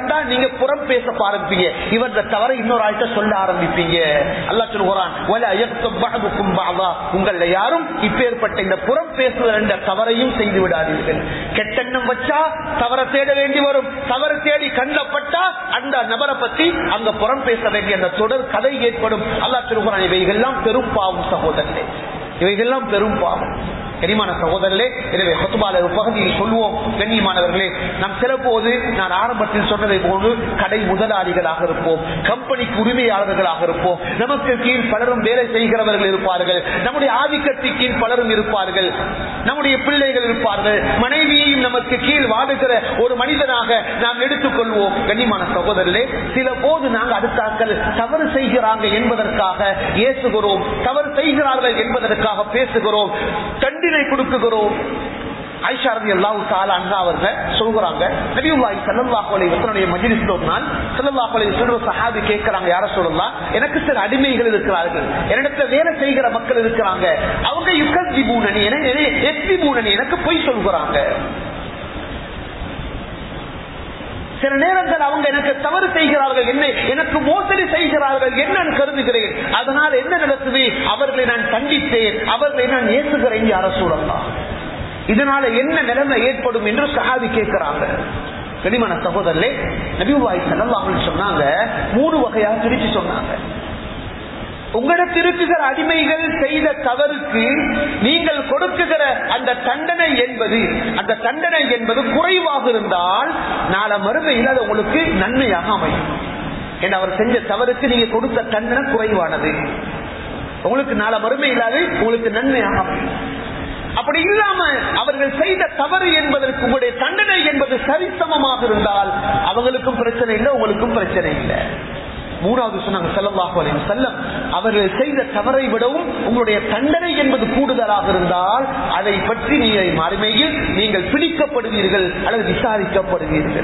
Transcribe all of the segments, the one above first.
கண்டா நீங்க புறம் பேச ஆரம்பிப்பீங்க இவர தவற இன்னொரு ஆள்கிட்ட சொல்ல ஆரம்பிப்பீங்க அல்லா சொல்லுகிறான் "வலா யக்தப் பஅதுக்கும் பஅதா." உங்கள்ல யாரும் இப்பேற்பட்ட இந்த புறம் பேசுதல் என்ற தவறையும் செய்து விடாதீர்கள் கெட்டெண்ணம் வச்சா தவற தேட வேண்டி வரும் தவறு தேடி கண்டப்பட்டா அந்த நபரை பத்தி அங்க புறம் பேச வேண்டிய அந்த தொடர் கதை ஏற்படும் அல்லா சொல்லுகிறான் இவைகள்லாம் பெரும் பாவம் சகோதரர்களே இவைகள்லாம் பெரும் பாவம் கனிமான சகோதரர்களே எனவே கொத்துபால ஒரு பகுதியை சொல்லுவோம் கண்ணியமானவர்களே நாம் சிறப்போது நான் ஆரம்பத்தில் சொன்னதை போன்று கடை முதலாளிகளாக இருப்போம் கம்பெனிக்கு உரிமையாளர்களாக இருப்போம் நமக்கு கீழ் பலரும் வேலை செய்கிறவர்கள் இருப்பார்கள் நம்முடைய ஆதிக்கத்தின் கீழ் பலரும் இருப்பார்கள் நம்முடைய பிள்ளைகள் இருப்பார்கள் மனைவியையும் நமக்கு கீழ் வாடுகிற ஒரு மனிதனாக நாம் எடுத்துக்கொள்வோம் கண்ணியமான சகோதரர்களே சில போது நாங்கள் அடுத்தாக்கள் தவறு செய்கிறாங்க என்பதற்காக ஏசுகிறோம் தவறு செய்கிறார்கள் என்பதற்காக பேசுகிறோம் தண்டினை கொடுக்குகிறோம் ஐஷா ரதி அல்லாஹு தாலா அண்ணா அவர்கள் சொல்கிறாங்க நபியுல்லாஹி ஸல்லல்லாஹு அலைஹி வஸல்லம் மஜ்லிஸ்ல ஒரு நாள் ஸல்லல்லாஹு அலைஹி வஸல்லம் சஹாபி கேக்குறாங்க யார சொல்லலாம் எனக்கு சில அடிமைகள் இருக்கிறார்கள் என்னிடத்துல வேலை செய்கிற மக்கள் இருக்கிறாங்க அவங்க யுகத்திபூனனி எஸ்திபூனனி எனக்கு பொய் சொல்கிறாங்க சில நேரங்கள் அவங்க எனக்கு தவறு செய்கிறார்கள் என்ன எனக்கு மோசடி செய்கிறார்கள் என்ன கருதுகிறேன் அதனால் என்ன நடக்குது அவர்களை நான் கண்டித்தேன் அவர்களை நான் ஏசுகிறேன் யார சூழலாம் இதனால என்ன நிலைமை ஏற்படும் என்று சஹாபி கேட்கிறாங்க கனிமன சகோதரர்களே நபிவாய் செல்லலாம் சொன்னாங்க மூணு வகையா பிரிச்சு சொன்னாங்க உங்களிடத்தில் இருக்குகிற அடிமைகள் செய்த தவறுக்கு நீங்கள் கொடுக்குகிற அந்த தண்டனை என்பது அந்த தண்டனை என்பது குறைவாக இருந்தால் நாள மறுமையில் அது உங்களுக்கு நன்மையாக அமையும் ஏன்னா அவர் செஞ்ச தவறுக்கு நீங்க கொடுத்த தண்டனை குறைவானது உங்களுக்கு நாள மறுமை இல்லாது உங்களுக்கு நன்மையாக அமையும் அப்படி இல்லாம அவர்கள் செய்த தவறு என்பதற்கு உங்களுடைய தண்டனை என்பது சரிசமமாக இருந்தால் அவங்களுக்கும் பிரச்சனை இல்லை உங்களுக்கும் பிரச்சனை இல்லை மூணாவது சொன்னாங்க செல்லவாக செல்லம் அவர்கள் செய்த தவறை விடவும் உங்களுடைய தண்டனை என்பது கூடுதலாக இருந்தால் அதை பற்றி நீங்கள் மறுமையில் நீங்கள் பிடிக்கப்படுவீர்கள் அல்லது விசாரிக்கப்படுவீர்கள்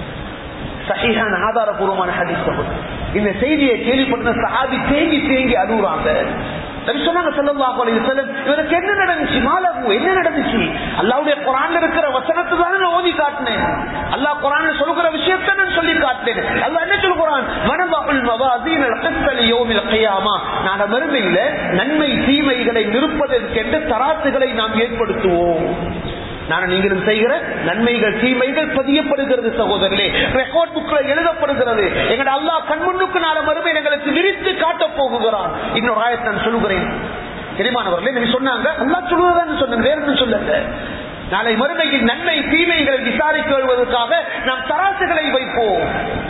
சகிஹான ஆதாரபூர்வமான ஹதீஸ் இந்த செய்தியை கேள்விப்பட்ட சஹாபி தேங்கி தேங்கி அழுகுறாங்க சொன்னாங்க செல்லல்லாஹு அலைஹி வஸல்லம் இவருக்கு என்ன நடந்துச்சு மாலகு என்ன நடந்துச்சு அல்லாஹ்வுடைய குர்ஆன்ல இருக்கிற வசனத்தை தான் நான் ஓதி காட்டினேன் அல்லாஹ் குர்ஆன்ல சொல்கிற விஷயத்தை நான் சொல்லி காட்டினேன் அல்லாஹ் என்ன சொல்கிறான் வனபுல் மவாசீன் القسط ليوم القيامه நாளை மறுமையில நன்மை தீமைகளை நிறுப்பதற்கென்று தராசுகளை நாம் ஏற்படுத்துவோம் நான் நீங்களும் செய்கிற நன்மைகள் தீமைகள் பதியப்படுகிறது சகோதரர்களே ரெக்கார்ட் புக்ல எழுதப்படுகிறது எங்கட அல்லாஹ் கண்முன்னுக்கு நாள மறுமை எங்களுக்கு விரித்து காட்ட போகுகிறான் இன்னொரு ஆயத்தை நான் சொல்லுகிறேன் தெரியுமானவர்களே நீங்க சொன்னாங்க அல்லா சொல்லுவதான் சொன்ன வேறு சொல்லுங்க நாளை மறுமையில் நன்மை தீமைகளை விசாரிக்க வருவதற்காக நாம் தராசுகளை வைப்போம்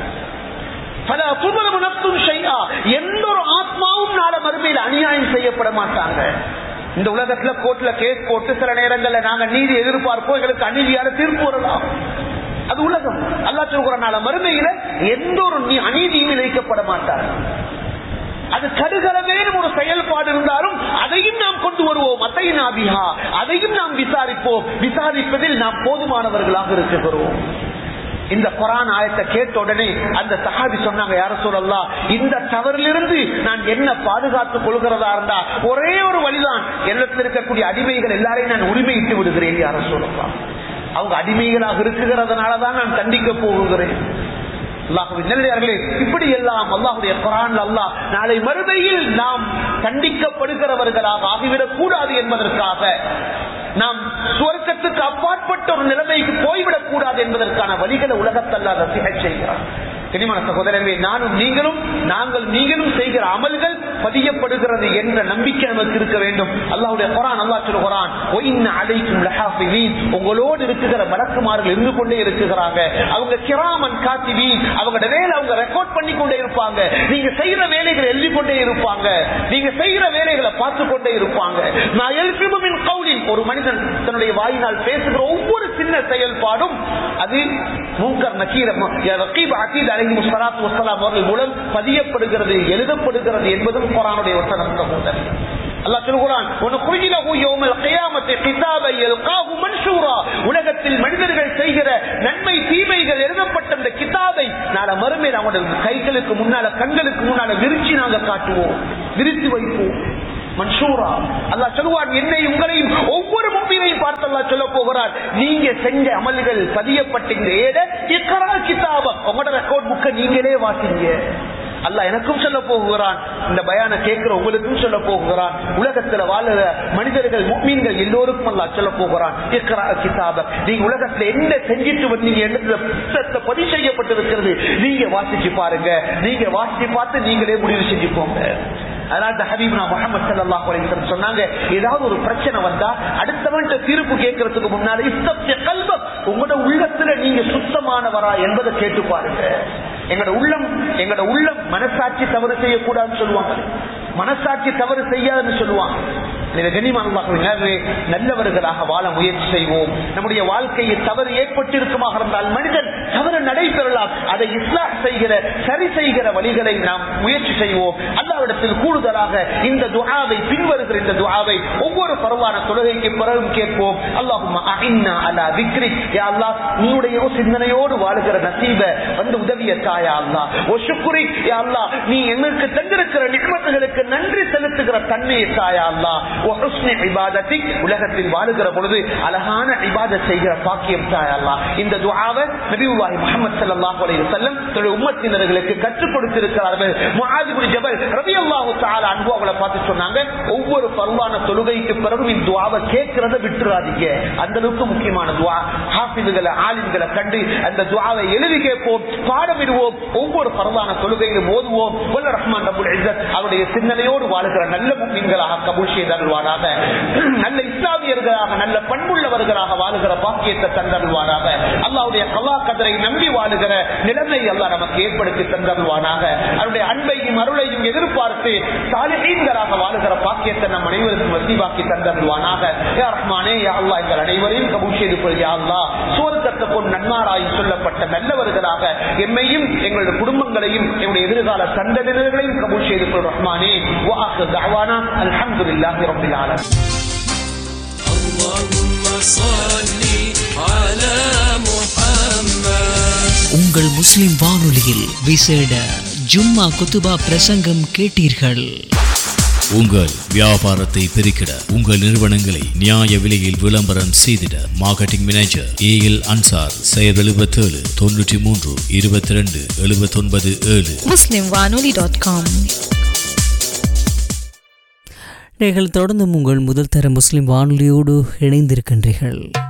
பல துபலம் நப்தும் செய்யா எந்த ஒரு ஆத்மாவும் நாள மறுமையில் அநியாயம் செய்யப்பட மாட்டாங்க இந்த உலகத்துல கோர்ட்ல கேஸ் போட்டு சில நேரங்கள்ல நாங்க நீதி எதிர்பார்ப்போம் எங்களுக்கு அநீதியான தீர்ப்பு வரலாம் அது உலகம் அல்லா சொல்கிறனால மறுமையில எந்த ஒரு அநீதியும் இழைக்கப்பட மாட்டார் அது கடுகளவேனும் ஒரு செயல்பாடு இருந்தாலும் அதையும் நாம் கொண்டு வருவோம் அத்தையின் அபிஹா அதையும் நாம் விசாரிப்போம் விசாரிப்பதில் நாம் போதுமானவர்களாக இருக்கிறோம் இந்த குரான் ஆயத்தை கேட்ட உடனே அந்த சஹாபி சொன்னாங்க யார சொல்லலாம் இந்த தவறிலிருந்து நான் என்ன பாதுகாத்துக் கொள்கிறதா இருந்தா ஒரே ஒரு வழிதான் எண்ணத்தில் இருக்கக்கூடிய அடிமைகள் எல்லாரையும் நான் உரிமையிட்டு விடுகிறேன் யார சொல்லலாம் அவங்க அடிமைகளாக இருக்குகிறதுனாலதான் நான் தண்டிக்க போகிறேன் இப்படி எல்லாம் அல்லாஹுடைய குரான் அல்லாஹ் நாளை மறுமையில் நாம் தண்டிக்கப்படுகிறவர்களாக ஆகிவிடக் கூடாது என்பதற்காக நாம் சுவர்க்கத்துக்கு அப்பாற்பட்ட ஒரு நிலைமைக்கு போய்விடக் கூடாது என்பதற்கான வழிகளை உலகத்தல்ல ரசிக செய்கிறார் கனிமான சகோதரர்களே நானும் நீங்களும் நாங்கள் நீங்களும் செய்கிற அமல்கள் பதியப்படுகிறது என்ற நம்பிக்கை நமக்கு இருக்க வேண்டும் அல்லாவுடைய குரான் அல்லா சொல்லுகிறான் உங்களோடு இருக்குகிற மலக்குமார்கள் இருந்து கொண்டே இருக்குகிறாங்க அவங்க கிராமன் காத்திவி அவங்களோட வேலை அவங்க ரெக்கார்ட் பண்ணி கொண்டே இருப்பாங்க நீங்க செய்யற வேலைகளை எழுதி கொண்டே இருப்பாங்க நீங்க செய்யற வேலைகளை பார்த்து கொண்டே இருப்பாங்க நான் எழுப்பிமின் கவுலின் ஒரு மனிதன் தன்னுடைய வாயினால் பேசுகிற ஒவ்வொரு சின்ன செயல்பாடும் அது மூங்கர் நக்கீரம் அகீத் அலஹி முஸ்லாத் வசலாம் அவர்கள் மூலம் பதியப்படுகிறது எழுதப்படுகிறது என்பதும் குரானுடைய வசனம் சகோதரர் அல்லா சொல்கிறான் உலகத்தில் மனிதர்கள் செய்கிற நன்மை தீமைகள் எழுதப்பட்ட அந்த கிதாபை நாள மறுமை அவங்களுடைய கைகளுக்கு முன்னால கண்களுக்கு முன்னால விரிச்சு நாங்க காட்டுவோம் விரித்து வைப்போம் மன்சூரா அல்லா சொல்லுவான் என்னை உங்களையும் ஒவ்வொரு மும்பினையும் பார்த்த அல்லாஹ் சொல்ல போகிறார் நீங்க செஞ்ச அமல்கள் பதியப்பட்ட இந்த ஏட இக்கரா கிதாபம் உங்களோட ரெக்கார்ட் புக்கை நீங்களே வாசிங்க அல்லாஹ் எனக்கும் சொல்ல போகிறான் இந்த பயான கேட்கிற உங்களுக்கும் சொல்ல போகிறான் உலகத்துல வாழுற மனிதர்கள் முக்மீன்கள் எல்லோருக்கும் அல்லாஹ் சொல்ல போகிறான் இக்ரா கிதாப நீங்க உலகத்துல என்ன செஞ்சிட்டு வந்தீங்க என்னத்துல புத்தகத்தை பதிவு செய்யப்பட்டிருக்கிறது நீங்க வாசிச்சு பாருங்க நீங்க வாசிச்சு பார்த்து நீங்களே முடிவு செஞ்சு போங்க அதனால ஹபீப்னா முகமது சல்லாஹ் அலைஹி சொன்னாங்க ஏதாவது ஒரு பிரச்சனை வந்தா அடுத்தவன்ட்ட தீர்ப்பு கேட்கறதுக்கு முன்னால இஸ்தப்ய கல்வம் உங்களோட உள்ளத்துல நீங்க சுத்தமானவரா என்பதை கேட்டு பாருங்க எங்கட உள்ளம் எங்கட உள்ளம் மனசாட்சி தவறு செய்யக்கூடாதுன்னு சொல்லுவாங்க மனசாட்சி தவறு செய்யாதுன்னு சொல்லுவாங்க இதை கண்ணியமானவர்களே, நல்லவர்களாக வாழ முயற்சி செய்வோம் நம்முடைய வாழ்க்கையில் தவறு ஏற்பட்டிருக்குமாக இருந்தால் மனிதன் தவறு நடைபெறலாம் அதை இஸ்லாம் செய்கிற சரி செய்கிற வழிகளை நாம் முயற்சி செய்வோம் அல்லாவிடத்தில் கூடுதலாக இந்த துஆவை பின்வருகிற இந்த துஆவை ஒவ்வொரு பரவான தொழுகைக்கு பிறகும் கேட்போம் அல்லாஹும்ம அஇன்னா அலா திக்ரி யா அல்லாஹ் நீயுடைய சிந்தனையோடு வாழுகிற நசீப வந்து உதவிய தாயா அல்லாஹ் ஓ ஷுக்ரி யா அல்லாஹ் நீ எங்களுக்கு தந்திருக்கிற நிகமத்துகளுக்கு நன்றி செலுத்துகிற தன்மையை தாயா அல்லாஹ் ஓ ஹுஸ்னி இபாதத்தி உலகத்தில் வாழுகிற பொழுது அழகான இபாதத் செய்கிற பாக்கியம் தாயா அல்லாஹ் இந்த துஆவை நபியுல்லாஹி முஹம்மது ஸல்லல்லாஹு அலைஹி வஸல்லம் தன்னுடைய உம்மத்தினர்களுக்கு கற்றுக் கொடுத்திருக்கிறார்கள் முஆது இப்னு ஜபல் ரலியல்லாஹு தஆலா அன்ஹு அவளை பார்த்து சொன்னாங்க ஒவ்வொரு பருவான தொழுகைக்கு பிறகு இந்த துஆவை கேட்கிறத விட்டுறாதீங்க அந்த அளவுக்கு முக்கியமான துஆ ஹாஃபிதுகளை ஆலிம்களை கண்டு அந்த துஆவை எழுதி கேட்போம் பாடமிடுவோம் ஒவ்வொரு பரவான தொழுகையிலும் ஓதுவோம் வல்ல ரஹ்மான் ரபுல் இஸ்ஸத் அவருடைய சிந்தனையோடு வாழுகிற நல்ல முக்மீன்களாக கபூல் செய்தருவாராக நல்ல இஸ்லாமியர்களாக நல்ல பண்புள்ளவர்களாக வாழுகிற பாக்கியத்தை தந்தருவாராக அல்லாவுடைய கலா கதரை நம்பி வாழுகிற நிலைமை அல்லாஹ் நமக்கு ஏற்படுத்தி தந்தருவானாக அவருடைய அன்பையும் அருளையும் எதிர்பார்த்து சாலிஹீன்களாக வாழுகிற பாக்கியத்தை நம் அனைவருக்கும் வசீவாக்கி தந்தருவானாக யா ரஹ்மானே யா அல்லாஹ் எங்கள் அனைவரையும் கபூல் செய்து கொள் யா அல்லாஹ் சுவர்க்கத்தை கொண்டு நன்மாராய் சொல்லப்பட்ட நல்லவர்களாக எம்மையும் எங்களுடைய குடும்பங்களையும் எங்களுடைய எதிர்கால சந்ததியினர்களையும் கபூல் செய்து கொள் ரஹ்மானே வாஹு தஅவானா அல்ஹம்துலில்லாஹி ரப்பில் ஆலமீன் اللهم صل على محمد உங்கள் முஸ்லிம் வானொலியில் விசேட ஜும்மா குத்துபா பிரசங்கம் கேட்டீர்கள் உங்கள் வியாபாரத்தை பெருக்கிட உங்கள் நிறுவனங்களை நியாய விலையில் விளம்பரம் செய்திட marketing manager A L Ansar செயல் எழுபத்தேழு தொன்னூற்றி மூன்று இருபத்தி ரெண்டு எழுபத்தொன்பது ஏழு muslimwanoli.com நீங்கள் தொடர்ந்தும் உங்கள் முதல் தர முஸ்லிம் வானொலியோடு இணைந்திருக்கின்றீர்கள்